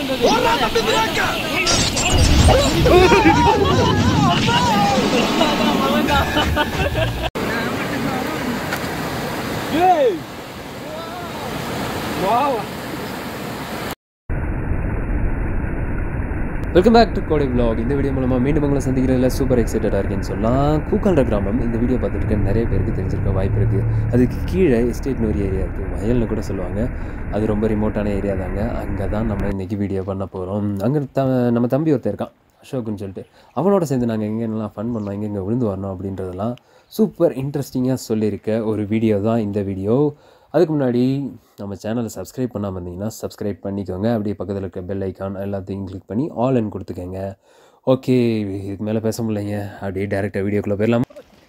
Welcome back to Kodai vlog இந்த video மூலமாக மீண்டும் உங்களை சந்திக்கிறதுல சூப்பர் எக்ஸைட்டடாக இருக்கேன்னு சொல்லலாம் கூக்கல்ற கிராமம் இந்த வீடியோ பார்த்துட்டு இருக்க நிறைய பேருக்கு தெரிஞ்சிருக்க வாய்ப்பு இருக்குது அதுக்கு கீழே எஸ்டேட்னு ஒரு ஏரியா இருக்குது வயல்னு கூட சொல்லுவாங்க அது ரொம்ப ரிமோட்டான ஏரியா தாங்க அங்கே தான் நம்ம இன்றைக்கி வீடியோ பண்ண போகிறோம் அங்கே த நம்ம தம்பி ஒருத்தர் இருக்கான் அசோக்குன்னு சொல்லிட்டு அவனோட சேர்ந்து நாங்கள் எங்கெங்கெல்லாம் ஃபன் பண்ணோம் எங்கெங்கே விழுந்து வரணும் அப்படின்றதெல்லாம் சூப்பர் இன்ட்ரெஸ்டிங்காக சொல்லியிருக்க ஒரு வீடியோ தான் இந்த வீடியோ அதுக்கு முன்னாடி நம்ம சேனலை சப்ஸ்கிரைப் பண்ணாமல் இருந்தீங்கன்னா சப்ஸ்கிரைப் பண்ணிக்கோங்க அப்படியே பக்கத்தில் இருக்க பெல் ஐக்கான் எல்லாத்தையும் கிளிக் பண்ணி ஆல் அண்ட் கொடுத்துக்கோங்க ஓகே இதுக்கு மேலே பேச முடியலைங்க அப்படியே டேரெக்டாக வீடியோக்குள்ளே போயிடலாம்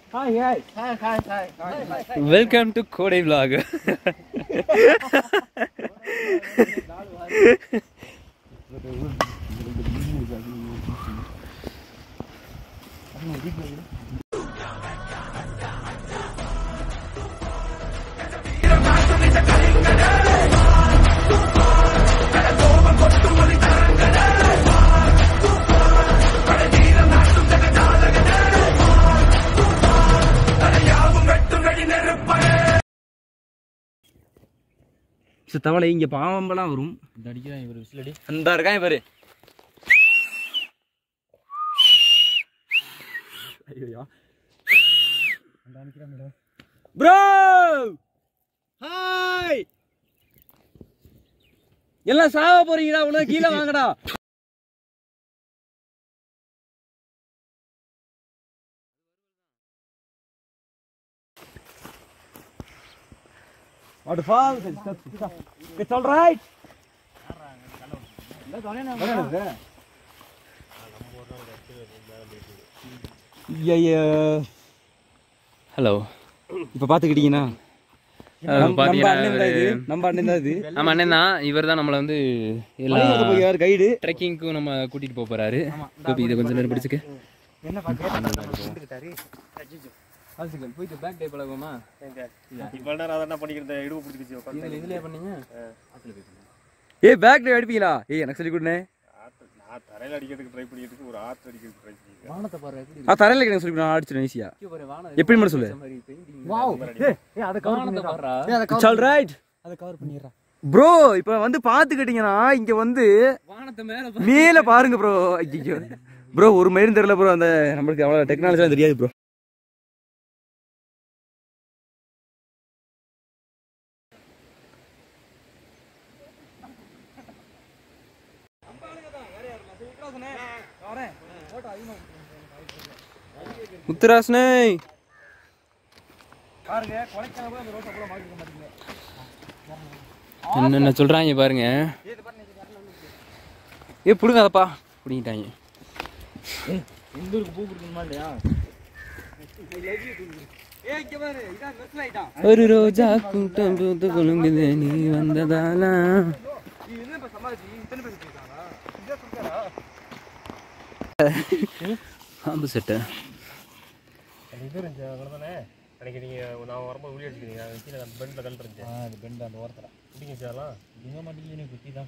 வெல்கம் டு கோடை vlog தவளை இங்க பாவம்பெல்லாம் வரும் இந்த அடிக்கிறான் இவர் விசிலடி அந்த இருக்கான் இவரு ப்ரோ ஹாய் எல்லாம் சாவ போறீங்கடா உனக்கு கீழே வாங்கடா Waterfall. It's all right. Hello இப்ப பாத்துக்கிட்டீங்கன்னா நம்ம பார்த்தீங்கன்னா அண்ணன் தான் இது நம்ம அண்ணன் தான் இது நம்ம அண்ணன் தான் இவர் தான் நம்மளை வந்து எல்லா பள்ளிக்கூடத்துக்கு போய் கைடு ட்ரெக்கிங்க்கும் நம்ம கூட்டிகிட்டு போக போகிறாரு கோபி இதை கொஞ்சம் நேரம் பிடிச்சிக்க போயிட்டு பேக் டே பழகுமா இவ்வளவு நேரம் அதை என்ன பண்ணிக்கிறேன் இடுப்பு பிடிச்சிக்கிச்சு உட்காந்து இதுலயே பண்ணீங்க ஏய் பேக் அடிப்பீங்களா ஏய் எனக்கு சொல்லி கொடுனே ஆத்து நான் தரையில அடிக்கிறதுக்கு ட்ரை பண்ணிக்கிறதுக்கு ஒரு ஆத்து அடிக்கிறதுக்கு ட்ரை பண்ணிக்கிறேன் வானத்தை பாரு எப்படி ஆ தரையில எனக்கு சொல்லி நான் அடிச்சிடும் ஈஸியா இருக்கு பாரு வானம் எப்படி மட்டும் சொல்லு வாவ் வானத்தை பாருடா இட்ஸ் ஆல் ரைட் அதை கவர் பண்ணிடுறேன் ப்ரோ இப்போ வந்து பாத்துக்கிட்டீங்கன்னா இங்க வந்து வானத்தை மேல மேல பாருங்க ப்ரோ ஐயோ ப்ரோ ஒரு மயிரும் தெரியல ப்ரோ அந்த நம்மளுக்கு அவ்வளவு டெக்னாலஜி தெரியாது ப்ரோ முத்துராசனே என்னென்ன சொல்றாங்க பாருங்க ஏ புடுங்காதப்பா புடிங்கிட்டாங்க ஒரு ரோஜா கூட்டம் பூத்து குலுங்குது நீ வந்ததால பாம்பு சட்டை இது இருந்துச்சு அவ்வளோதானே அன்னைக்கு நீங்க நான் வரும்போது உள்ளே அடிச்சுக்கிறீங்க கீழே அந்த பெண்டில் கல் இருந்துச்சு அது பெண்ட் அந்த ஓரத்தில் பிடிங்க அதெல்லாம் நீங்க மாட்டீங்க குத்தி தான்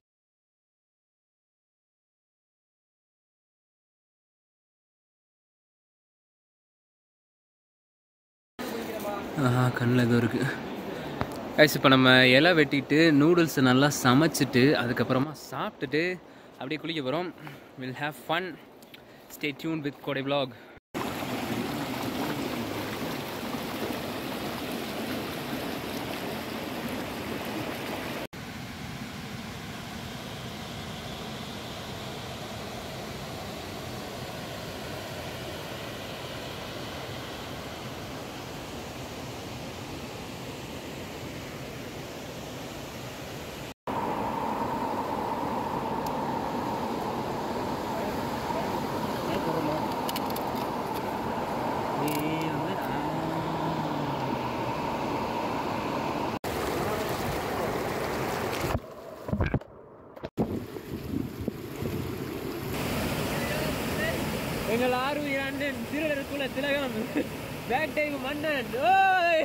ஆஹா கண்ணில் ஏதோ இருக்குது கைஸ் இப்போ நம்ம இலை வெட்டிட்டு நூடுல்ஸை நல்லா சமைச்சிட்டு அதுக்கப்புறமா சாப்பிட்டுட்டு அப்படியே குளிக்க போகிறோம் will have fun stay tuned with Kodai vlog எங்கள் ஆர்வி அண்ணன் திருடர் குல திலகம் பேக் டைம் மன்னன் ஓய்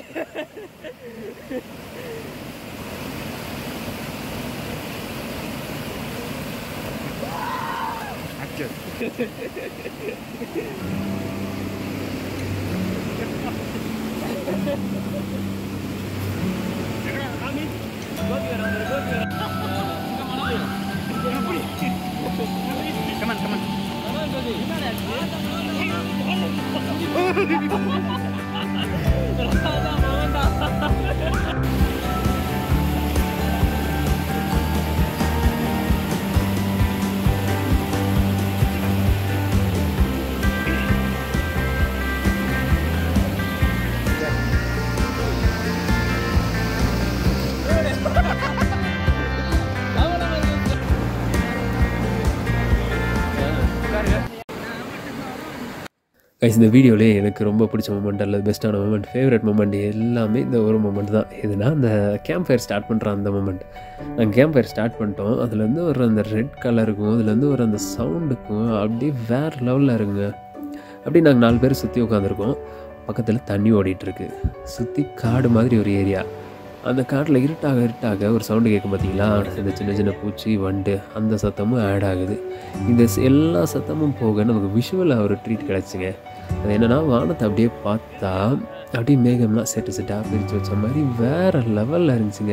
கைஸ் இந்த வீடியோலே எனக்கு ரொம்ப பிடிச்ச மூமெண்ட் அல்லது பெஸ்ட்டான மூமெண்ட் ஃபேவரட் மூமெண்ட் எல்லாமே இந்த ஒரு மூமெண்ட் தான் எதுனா அந்த கேம்ப் ஃபயர் ஸ்டார்ட் பண்ணுற அந்த மூமெண்ட் நாங்கள் கேம்ப் ஃபயர் ஸ்டார்ட் பண்ணிட்டோம் அதுலேருந்து ஒரு அந்த ரெட் கலருக்கும் அதுலேருந்து ஒரு அந்த சவுண்டுக்கும் அப்படியே வேறு லெவலில் இருங்க அப்படியே நாங்கள் நாலு பேர் சுற்றி உட்காந்துருக்கோம் பக்கத்தில் தண்ணி ஓடிட்டுருக்கு சுற்றி காடு மாதிரி ஒரு ஏரியா அந்த காட்டில் இருட்டாக இருட்டாக ஒரு சவுண்டு கேட்கும் பார்த்தீங்களா இந்த சின்ன சின்ன பூச்சி வண்டு அந்த சத்தமும் ஆட் ஆகுது இந்த ஸ்- எல்லா சத்தமும் போக நமக்கு விஷுவலாக ஒரு ட்ரீட் கிடச்சிங்க அது என்னென்னா வானத்தை அப்படியே பார்த்தா அப்படியே மேகம்லாம் செட்டு செட்டாக பிரித்து வச்ச மாதிரி வேறு லெவலில் இருந்துச்சுங்க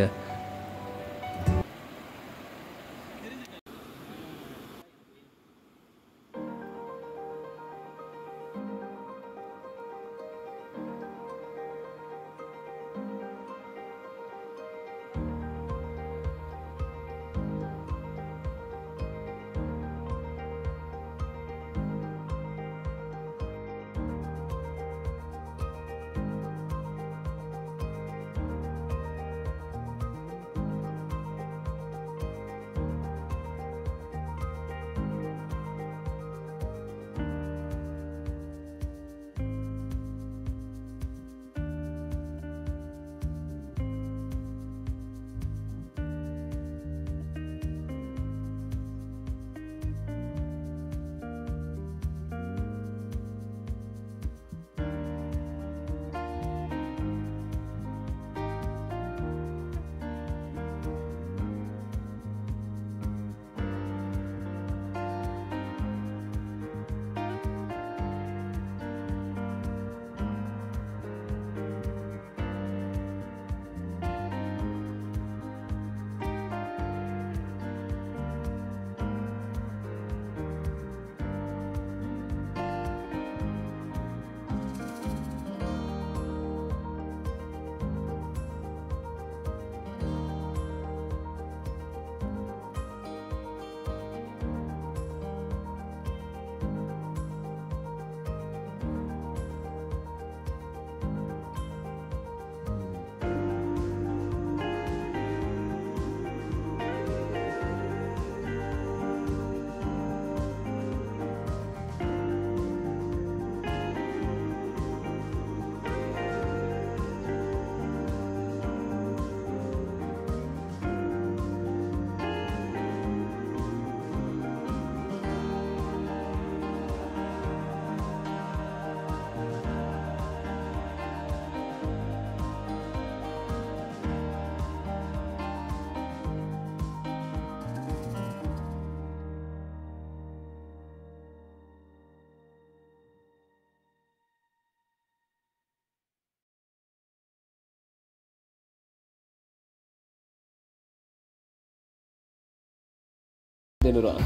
ஐநூறுவா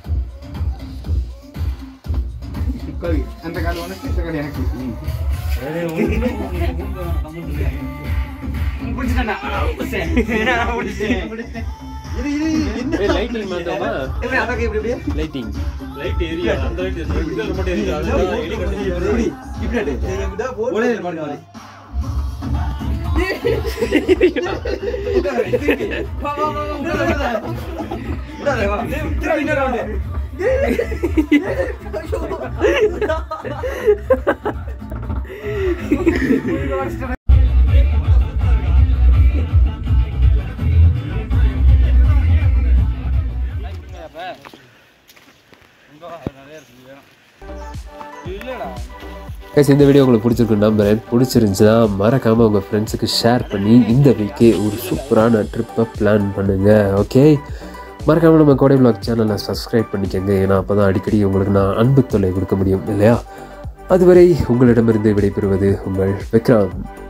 அந்த கால் உனக்கு இந்த கால் எனக்கு இது இது என்ன லைட்டிங் மாத்தோமா என்ன அதற்கு இப்படி இப்படி லைட்டிங் லைட் எரியா அந்த லைட் இதுல மட்டும் எரியா அதுதான் எலி கடிச்சு இப்படி இப்படி ஒரே பாருங்க அவரை. வா, வா, வா, வா, விடாத, விடாத. விடாத, வா. திருப்பி இன்னொரு round. கைஸ் இந்த வீடியோ உங்களுக்கு பிடிச்சிருக்கு நம்புறேன் பிடிச்சிருந்துச்சுன்னா மறக்காமல் உங்கள் ஃப்ரெண்ட்ஸுக்கு ஷேர் பண்ணி இந்த வீக்கே ஒரு சூப்பரான ட்ரிப்பை பிளான் பண்ணுங்கள் ஓகே மறக்காமல் நம்ம கோடை பிளாக் சேனலை சப்ஸ்கிரைப் பண்ணிக்கங்க ஏன்னா அப்போ தான் அடிக்கடி உங்களுக்கு நான் அன்பு தொல்லை கொடுக்க முடியும் இல்லையா அதுவரை உங்களிடமிருந்து விடைபெறுவது உங்கள் விக்ரம்